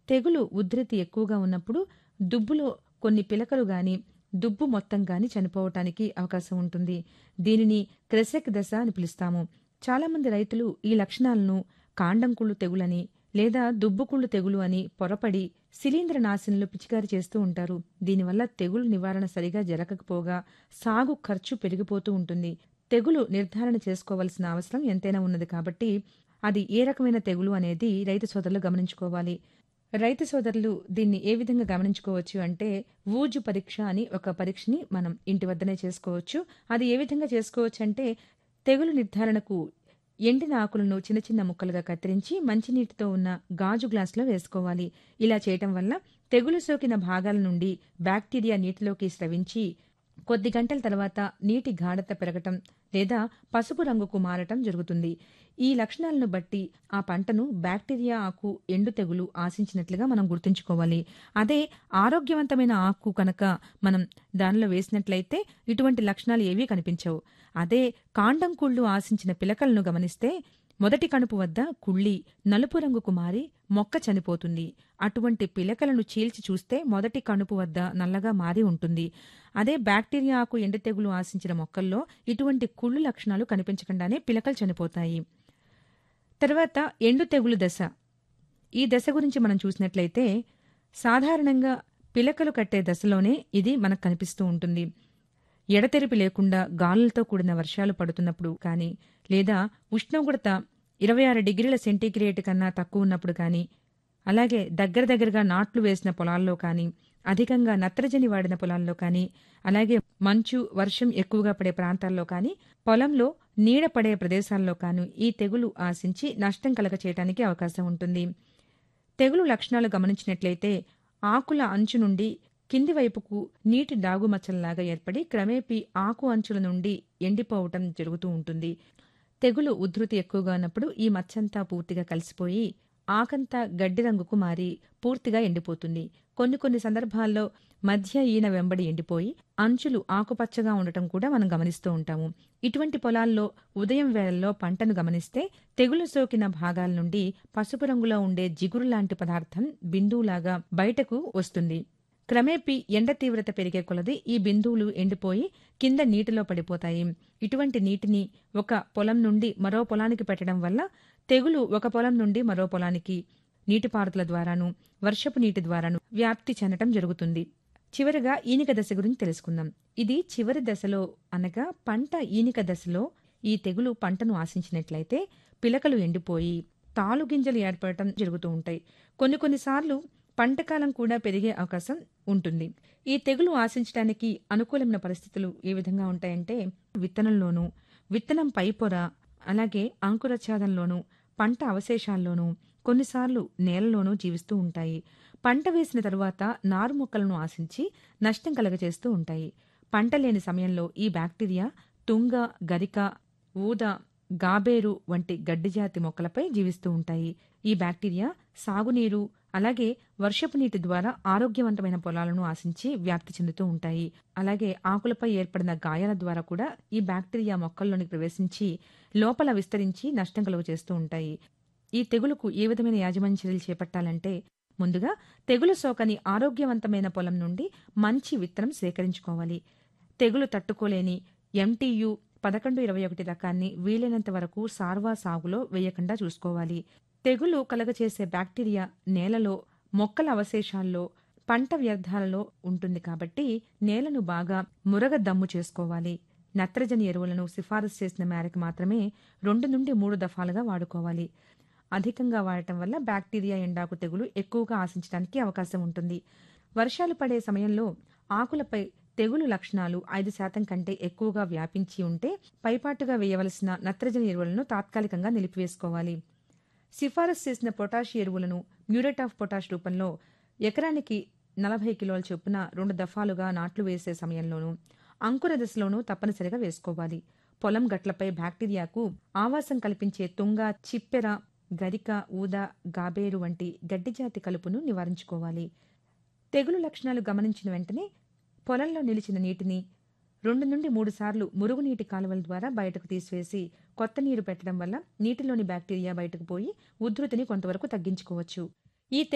తెగులు ఉధృతి ఎక్కువగా ఉన్నప్పుడు దుబ్బులో కొన్ని పిలకలు గాని దుబ్బు మొత్తం గాని చనిపోవటానికి అవకాశం ఉంటుంది దీనిని క్రెసెక్ దశ అని పిలుస్తాము చాలామంది రైతులు ఈ లక్షణాలను కాండంకుళ్ళు తెగులని లేదా దుబ్బుకుళ్ళు తెగులు అని పొరపడి శిలీంద్ర నాశనలు పిచికారి చేస్తూ ఉంటారు దీనివల్ల తెగులు నివారణ సరిగా జరగకపోగా సాగు ఖర్చు పెరిగిపోతూ ఉంటుంది తెగులు నిర్ధారణ చేసుకోవాల్సిన అవసరం ఎంతైనా ఉన్నది కాబట్టి అది ఏ రకమైన తెగులు అనేది రైతు సోదరులు గమనించుకోవాలి రైతు సోదరులు దీన్ని ఏ విధంగా గమనించుకోవచ్చు అంటే ఊజు పరీక్ష అని ఒక పరీక్షని మనం ఇంటి వద్దనే చేసుకోవచ్చు అది ఏ విధంగా చేసుకోవచ్చు అంటే తెగులు నిర్ధారణకు ఎండిన ఆకులను చిన్న చిన్న ముక్కలుగా కత్తిరించి మంచినీటితో ఉన్న గాజు గ్లాసులో వేసుకోవాలి ఇలా చేయటం వల్ల తెగులు సోకిన భాగాల నుండి బ్యాక్టీరియా నీటిలోకి స్రవించి కొద్ది గంటల తర్వాత నీటి గాఢత పెరగటం లేదా పసుపు రంగుకు మారటం జరుగుతుంది ఈ లక్షణాలను బట్టి ఆ పంటను బ్యాక్టీరియా ఆకు ఎండు తెగులు ఆశించినట్లుగా మనం గుర్తుంచుకోవాలి అదే ఆరోగ్యవంతమైన ఆకు కనుక మనం దానిలో వేసినట్లయితే ఇటువంటి లక్షణాలు ఏవీ కనిపించవు అదే కాండం కుళ్ళు ఆశించిన పిలకలను గమనిస్తే మొదటి కణుపు వద్ద కుళ్ళి నలుపు రంగుకు మారి మొక్క చనిపోతుంది అటువంటి పిలకలను చీల్చి చూస్తే మొదటి కణుపు వద్ద నల్లగా మారి ఉంటుంది అదే బ్యాక్టీరియా ఆకు ఎండు తెగులు ఆశించిన మొక్కల్లో ఇటువంటి కుళ్ళు లక్షణాలు కనిపించకుండానే పిలకలు చనిపోతాయి తర్వాత ఎండు తెగులు దశ ఈ దశ గురించి మనం చూసినట్లయితే సాధారణంగా పిలకలు కట్టే దశలోనే ఇది మనకు కనిపిస్తూ ఉంటుంది ఎడతెరిపి లేకుండా గాలులతో కూడిన వర్షాలు పడుతున్నప్పుడు కానీ లేదా ఉష్ణోగ్రత ఇరవై ఆరు డిగ్రీల సెంటీగ్రేడ్ కన్నా తక్కువ ఉన్నప్పుడు కానీ అలాగే దగ్గర దగ్గరగా నాట్లు వేసిన పొలాల్లో కానీ అధికంగా నత్రజని వాడిన పొలాల్లో కానీ అలాగే మంచు వర్షం ఎక్కువగా పడే ప్రాంతాల్లో కానీ పొలంలో నీడ పడే ప్రదేశాల్లో కానీ ఈ తెగులు ఆశించి నష్టం కలగ చేయడానికి అవకాశం ఉంటుంది తెగులు లక్షణాలు గమనించినట్లయితే ఆకుల అంచు నుండి కింది వైపుకు నీటి డాగుమచ్చల్లాగా ఏర్పడి క్రమేపీ ఆకు అంచుల నుండి ఎండిపోవటం జరుగుతూ ఉంటుంది తెగులు ఉధృతి ఎక్కువగా ఉన్నప్పుడు ఈ మచ్చంతా పూర్తిగా కలిసిపోయి ఆకంతా గడ్డి రంగుకు మారి పూర్తిగా ఎండిపోతుంది కొన్ని కొన్ని సందర్భాల్లో మధ్య ఈన వెంబడి ఎండిపోయి అంచులు ఆకుపచ్చగా ఉండటం కూడా మనం గమనిస్తూ ఉంటాము ఇటువంటి పొలాల్లో ఉదయం వేళల్లో పంటను గమనిస్తే తెగులు సోకిన భాగాల నుండి పసుపు రంగులో ఉండే జిగురు లాంటి పదార్థం బిందువులాగా బయటకు వస్తుంది క్రమేపీ ఎండ తీవ్రత పెరిగే కొలది ఈ బిందువులు ఎండిపోయి కింద నీటిలో పడిపోతాయి ఇటువంటి నీటిని ఒక పొలం నుండి మరో పొలానికి పెట్టడం వల్ల తెగులు ఒక పొలం నుండి మరో పొలానికి నీటిపారుదల ద్వారాను వర్షపు నీటి ద్వారాను వ్యాప్తి చెందటం జరుగుతుంది చివరగా ఈనిక దశ గురించి తెలుసుకుందాం ఇది చివరి దశలో అనగా పంట ఈనిక దశలో ఈ తెగులు పంటను ఆశించినట్లయితే పిలకలు ఎండిపోయి తాలుగింజలు ఏర్పడటం జరుగుతూ ఉంటాయి కొన్ని కొన్నిసార్లు పంటకాలం కూడా పెరిగే అవకాశం ఉంటుంది ఈ తెగులు ఆశించడానికి అనుకూలమైన పరిస్థితులు ఏ విధంగా ఉంటాయంటే విత్తనంలోనూ విత్తనం పైపొర అలాగే అంకురఛాదంలోనూ పంట అవశేషాల్లోనూ కొన్నిసార్లు నేలలోనూ జీవిస్తూ ఉంటాయి పంట వేసిన తరువాత నారు మొక్కలను ఆశించి నష్టం కలగజేస్తూ ఉంటాయి పంట లేని సమయంలో ఈ బ్యాక్టీరియా తుంగ గరిక ఊద గాబేరు వంటి గడ్డిజాతి మొక్కలపై జీవిస్తూ ఉంటాయి ఈ బ్యాక్టీరియా సాగునీరు అలాగే వర్షపు నీటి ద్వారా ఆరోగ్యవంతమైన పొలాలను ఆశించి వ్యాప్తి చెందుతూ ఉంటాయి అలాగే ఆకులపై ఏర్పడిన గాయాల ద్వారా కూడా ఈ బ్యాక్టీరియా మొక్కల్లోనికి ప్రవేశించి లోపల విస్తరించి నష్టం కలుగు చేస్తూ ఉంటాయి ఈ తెగులుకు ఏ విధమైన యాజమాన్య చర్యలు చేపట్టాలంటే ముందుగా తెగులు సోకని ఆరోగ్యవంతమైన పొలం నుండి మంచి విత్తనం సేకరించుకోవాలి తెగులు తట్టుకోలేని ఎంటీయు పదకొండు ఇరవై ఒకటి రకాన్ని వీలైనంత వరకు సార్వా సాగులో వేయకుండా చూసుకోవాలి తెగులు కలగచేసే బ్యాక్టీరియా నేలలో మొక్కల అవశేషాల్లో పంట వ్యర్థాలలో ఉంటుంది కాబట్టి నేలను బాగా మురగ దమ్ము చేసుకోవాలి నత్రజని ఎరువులను సిఫారసు చేసిన మేరకు మాత్రమే రెండు నుండి మూడు దఫాలుగా వాడుకోవాలి అధికంగా వాడటం వల్ల బ్యాక్టీరియా ఎండాకు తెగులు ఎక్కువగా ఆశించడానికి అవకాశం ఉంటుంది వర్షాలు పడే సమయంలో ఆకులపై తెగులు లక్షణాలు ఐదు శాతం కంటే ఎక్కువగా వ్యాపించి ఉంటే పైపాటుగా వేయవలసిన నత్రజని ఎరువులను తాత్కాలికంగా నిలిపివేసుకోవాలి సిఫారసు చేసిన పొటాష్ ఎరువులను మ్యూరేట్ ఆఫ్ పొటాష్ రూపంలో ఎకరానికి నలభై కిలోల చొప్పున రెండు దఫాలుగా నాట్లు వేసే సమయంలోనూ అంకుర దశలోనూ తప్పనిసరిగా వేసుకోవాలి పొలం గట్లపై బ్యాక్టీరియాకు ఆవాసం కల్పించే తుంగ చిప్పెర గరిక ఊద గాబేరు వంటి గడ్డిజాతి కలుపును నివారించుకోవాలి తెగులు లక్షణాలు గమనించిన వెంటనే పొలంలో నిలిచిన నీటిని రెండు నుండి మూడు సార్లు మురుగునీటి కాలువల ద్వారా బయటకు తీసివేసి కొత్త నీరు పెట్టడం వల్ల నీటిలోని బ్యాక్టీరియా బయటకు పోయి ఉధృతిని కొంతవరకు తగ్గించుకోవచ్చు ఈ